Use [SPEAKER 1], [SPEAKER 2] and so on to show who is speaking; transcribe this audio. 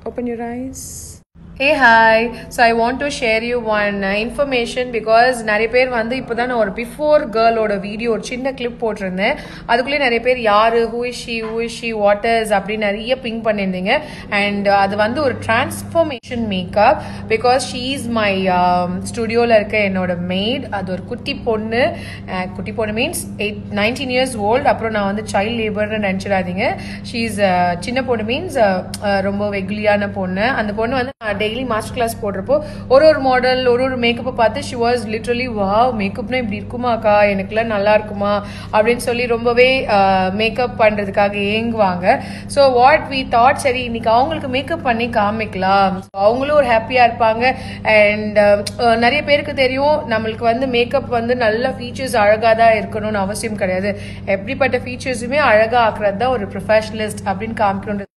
[SPEAKER 1] Open your eyes. Hey hi, so I want to share you one uh, information because நிறைய பேர் வந்து இப்போ தான் நான் ஒரு பிஃபோர் கேர்ளோட வீடியோ ஒரு சின்ன கிளிப் போட்டிருந்தேன் அதுக்குள்ளே நிறைய பேர் யாரு who is she who is she waters அப்படின்னு நிறைய பிங் பண்ணியிருந்தீங்க அண்ட் அது வந்து ஒரு transformation makeup because she is my ஸ்டுடியோவில் இருக்க என்னோட மெய்ட் அது ஒரு குட்டி பொண்ணு அஹ், குட்டி பொண்ணு means eight nineteen years old அப்புறம் நான் வந்து சைல்ட் லேபர்னு நினச்சிடாதீங்க ஷீ இஸ் சின்ன பொண்ணு மீன்ஸ் ரொம்ப வெகுலியான பொண்ணு அந்த பொண்ணு வந்து டெய்லி மாஸ்டர் கிளாஸ் போடுறப்போ ஒரு ஒரு மாடல் ஒரு ஒரு மேக்கப்பை பார்த்து ஷி வாஸ் லிட்ரலி வா மேக்கப்னா இப்படி இருக்குமாக்கா எனக்குலாம் நல்லா இருக்குமா அப்படின்னு சொல்லி ரொம்பவே மேக்கப் பண்ணுறதுக்காக ஏங்குவாங்க ஸோ வாட் வி தாட் சரி இன்னைக்கு அவங்களுக்கு மேக்கப் பண்ணி காமிக்கலாம் So, அவங்களும் ஒரு ஹாப்பியாக இருப்பாங்க அண்ட் நிறைய பேருக்கு தெரியும் நம்மளுக்கு வந்து மேக்கப் வந்து நல்ல ஃபீச்சர்ஸ் அழகாக தான் இருக்கணும்னு அவசியம் கிடையாது எப்படிப்பட்ட ஃபீச்சர்ஸுமே அழகாக ஆக்குறது தான் ஒரு ப்ரொஃபஷனலிஸ்ட் அப்படின்னு காமிக்கணும்